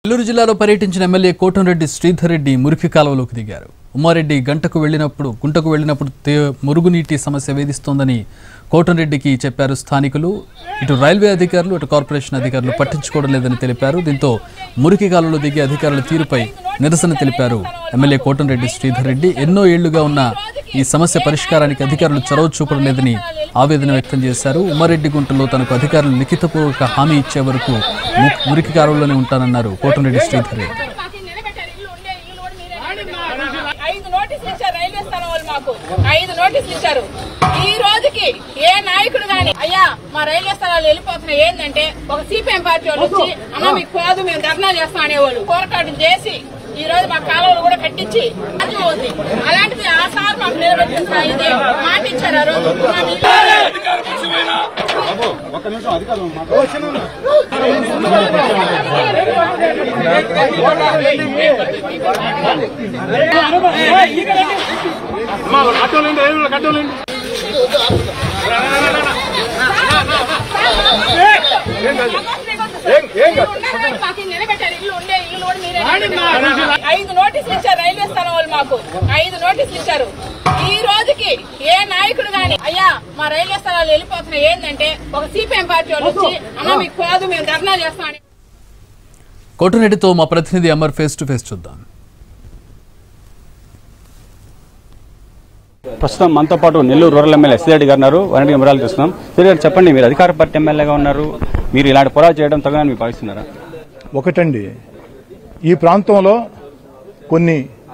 నెల్లూరు జిల్లాలో పర్యటించిన ఎమ్మెల్యే కోటంరెడ్డి శ్రీధర్ రెడ్డి మురికి కాలువలోకి దిగారు ఉమ్మారెడ్డి గంటకు వెళ్ళినప్పుడు గుంటకు వెళ్ళినప్పుడు తే- మురుగునీటి సమస్య వేధిస్తోందని కోటంరెడ్డికి చెప్పారు స్థానికులు ఇటు రైల్వే అధికారులు అటు కార్పొరేషన్ అధికారులు పట్టించుకోవడం లేదని తెలిపారు దీంతో మురికి కాలువలో దిగే అధికారుల తీరుపై నిరసన తెలిపారు ఎమ్మెల్యే కోటంరెడ్డి శ్రీధర్ రెడ్డి ఎన్నో ఏళ్లుగా ఉన్న ఈ సమస్య పరిష్కారానికి అధికారులు చొరవ చూపడం లేదని ఆవేదన వ్యక్తం చేశారు ఉమ్మారెడ్డి గుంటలో తనకు అధికారులు లిఖితపూర్వక హామీ ఇచ్చే వరకు ము- మురికి కాలువలోనే ఉంటానన్నారు కోటంరెడ్డి శ్రీధర్ రెడ్డి మాకు నిలకట్టారు ఇల్లు ఉండే ఇల్లు కూడా మీరే కట్టారు. ఐదు నోటీసులు ఇచ్చారు రైల్వే స్థలం వాళ్ళు మాకు ఐదు నోటీసులు ఇచ్చారు ఈ రోజుకి ఏ నాయకుడు గాని అయ్యా మా రైల్వే స్థలాలు వెళ్ళిపోతున్నాయి ఏంటంటే ఒక సిపిఎం పార్టీ వాళ్ళు వచ్చి అన్న మీకు పోదు మేము ధర్నా చేస్తాం అనేవాళ్ళు పోరాటం చేసి ఈ రోజు మా కాలువలు కూడా కట్టించి అది ఉంది అలాంటిది ఆ సార్ మాకు నిలబెట్టిన ఇది మాట ఇచ్చారు ఆ రోజు మా ఇల్లు- మాకు నిలబెట్టారు ఇల్లు ఉండే ఇల్లు కూడా మీరే కట్టారు. ఐదు నోటీసులు ఇచ్చారు రైల్వే స్థలం వాళ్ళు మాకు ఐదు నోటీసులు ఇచ్చారు ఈ రోజుకి ఏ నాయకుడు గాని అయ్యా మా రైల్వే స్థలాలు వెళ్ళిపోతున్నాయి ఏంటంటే ఒక సిపిఎం పార్టీ వాళ్ళు వచ్చి అన్న మీకు పోదు మేము ధర్నా చేస్తాం అని కోటంరెడ్డితో మా ప్రతినిధి అమర్ ఫేస్ టు ఫేస్ చూద్దాం ప్రస్తుతం మనతో పాటు నెల్లూరు రూరల్ ఎమ్మెల్యే ఎస్రెడ్డి గారు ఉన్నారు వారిని వివరాలు చూస్తున్నాం సరే గారు చెప్పండి మీరు అధికార పార్టీ ఎమ్మెల్యేగా ఉన్నారు మీరు ఇలాంటి పోరాటం చేయడం తగదని మీరు భావిస్తున్నారా ఒకటండి ఈ ప్రాంతంలో కొన్ని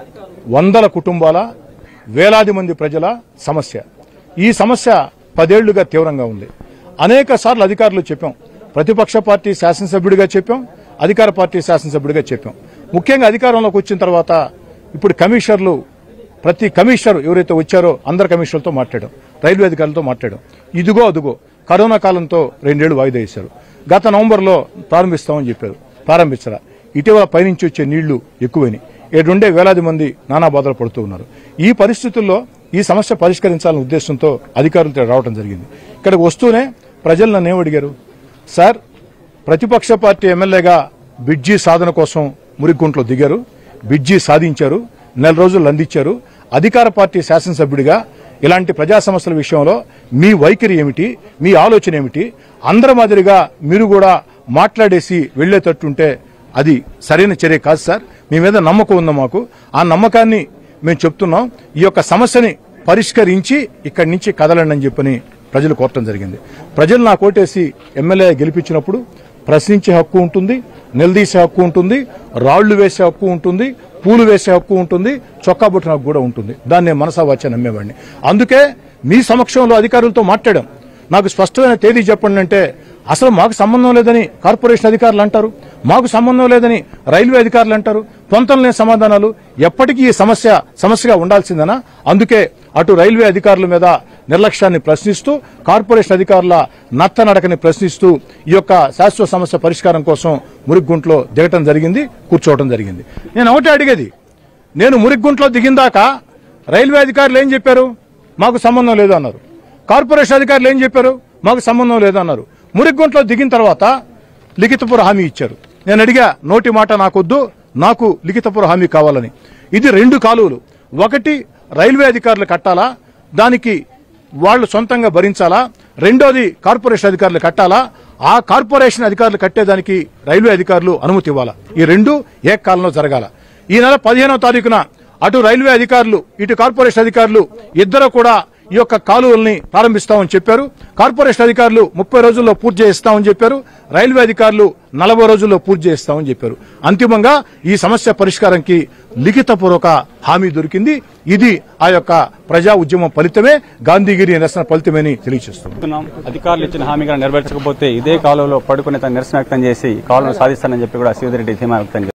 వందల కుటుంబాల వేలాది మంది ప్రజల సమస్య ఈ సమస్య పదేళ్లుగా తీవ్రంగా ఉంది అనేక సార్లు అధికారులు చెప్పాం ప్రతిపక్ష పార్టీ శాసనసభ్యుడిగా చెప్పాం అధికార పార్టీ శాసనసభ్యుడిగా చెప్పాం ముఖ్యంగా అధికారంలోకి వచ్చిన తర్వాత ఇప్పుడు కమిషనర్లు ప్రతి కమిషనర్ ఎవరైతే వచ్చారో అందరు కమిషనర్లతో మాట్లాడాం రైల్వే అధికారులతో మాట్లాడాం ఇదిగో అదుగో కరోనా కాలంతో రెండేళ్లు వాయిదా వేశారు గత నవంబర్లో ప్రారంభిస్తామని చెప్పారు ప్రారంభించరా ఇటీవల పైనుంచి వచ్చే నీళ్లు ఎక్కువని ఏడుండే వేలాది మంది నానా బాధలు పడుతూ ఉన్నారు ఈ పరిస్థితుల్లో ఈ సమస్య పరిష్కరించాలనే ఉద్దేశంతో అధికారులతో రావడం జరిగింది ఇక్కడికి వస్తూనే ప్రజలు నన్ను ఏం అడిగారు సార్ ప్రతిపక్ష పార్టీ ఎమ్మెల్యేగా బిడ్జీ సాధన కోసం మురిగుంట్లో దిగారు బిడ్జీ సాధించారు నెల రోజులు అందించారు అధికార పార్టీ శాసనసభ్యుడిగా ఇలాంటి ప్రజా సమస్యల విషయంలో మీ వైఖరి ఏమిటి మీ ఆలోచన ఏమిటి అందరి మాదిరిగా మీరు కూడా మాట్లాడేసి వెళ్లేటట్టుంటే అది సరైన చర్య కాదు సార్ మీ మీద నమ్మకం ఉంది మాకు ఆ నమ్మకాన్ని మేము చెప్తున్నాం ఈ యొక్క సమస్యని పరిష్కరించి ఇక్కడి నుంచి కదలండి అని చెప్పని ప్రజలు కోరటం జరిగింది ప్రజలు నా కోటేసి ఎమ్మెల్యే గెలిపించినప్పుడు ప్రశ్నించే హక్కు ఉంటుంది నిలదీసే హక్కు ఉంటుంది రాళ్లు వేసే హక్కు ఉంటుంది పూలు వేసే హక్కు ఉంటుంది చొక్కా బుట్టిన హక్కు కూడా ఉంటుంది దాన్ని నేను మనసా వచ్చా నమ్మేవాడిని అందుకే మీ సమక్షంలో అధికారులతో మాట్లాడాం నాకు స్పష్టమైన తేదీ చెప్పండి అంటే అసలు మాకు సంబంధం లేదని కార్పొరేషన్ అధికారులు అంటారు మాకు సంబంధం లేదని రైల్వే అధికారులు అంటారు పొంతం లేని సమాధానాలు ఎప్పటికీ ఈ సమస్య సమస్యగా ఉండాల్సిందేనా అందుకే అటు రైల్వే అధికారుల మీద నిర్లక్ష్యాన్ని ప్రశ్నిస్తూ కార్పొరేషన్ అధికారుల నత్తనడకని ప్రశ్నిస్తూ ఈ యొక్క శాశ్వత సమస్య పరిష్కారం కోసం మురిగ్గుంట్లో దిగటం జరిగింది కూర్చోవడం జరిగింది నేను ఒకటే అడిగేది నేను మురిగ్గుంట్లో దిగిందాక రైల్వే అధికారులు ఏం చెప్పారు మాకు సంబంధం లేదు అన్నారు కార్పొరేషన్ అధికారులు ఏం చెప్పారు మాకు సంబంధం లేదు అన్నారు మురిగ్గుంట్లో దిగిన తర్వాత లిఖితపూర్వ హామీ ఇచ్చారు నేను అడిగా నోటి మాట నాకొద్దు నాకు లిఖితపూర్వ హామీ కావాలని ఇది రెండు కాలువలు ఒకటి రైల్వే అధికారులు కట్టాలా దానికి వాళ్ళు సొంతంగా భరించాలా రెండోది కార్పొరేషన్ అధికారులు కట్టాలా ఆ కార్పొరేషన్ అధికారులు కట్టేదానికి రైల్వే అధికారులు అనుమతి ఇవ్వాలా ఈ రెండు ఏకకాలంలో జరగాల ఈ నెల పదిహేనవ తారీఖున అటు రైల్వే అధికారులు ఇటు కార్పొరేషన్ అధికారులు ఇద్దరు కూడా ఈ యొక్క కాలువల్ని ప్రారంభిస్తామని చెప్పారు కార్పొరేషన్ అధికారులు ముప్పై రోజుల్లో పూర్తి చేయిస్తామని చెప్పారు రైల్వే అధికారులు నలభై రోజుల్లో పూర్తి చేయిస్తామని చెప్పారు అంతిమంగా ఈ సమస్య పరిష్కారంకి లిఖితపూర్వక హామీ దొరికింది ఇది ఆ యొక్క ప్రజా ఉద్యమం ఫలితమే గాంధీగిరి నిరసన ఫలితమని తెలియజేస్తుంది చెప్తున్నాం అధికారులు ఇచ్చిన హామీ నెరవేర్చకపోతే ఇదే కాలంలో పడుకునే తన నిరసన వ్యక్తం చేసి కాలంలో సాధిస్తానని చెప్పి కూడా శ్రీధర్ రెడ్డి ధీమా వ్యక్తం చేశారు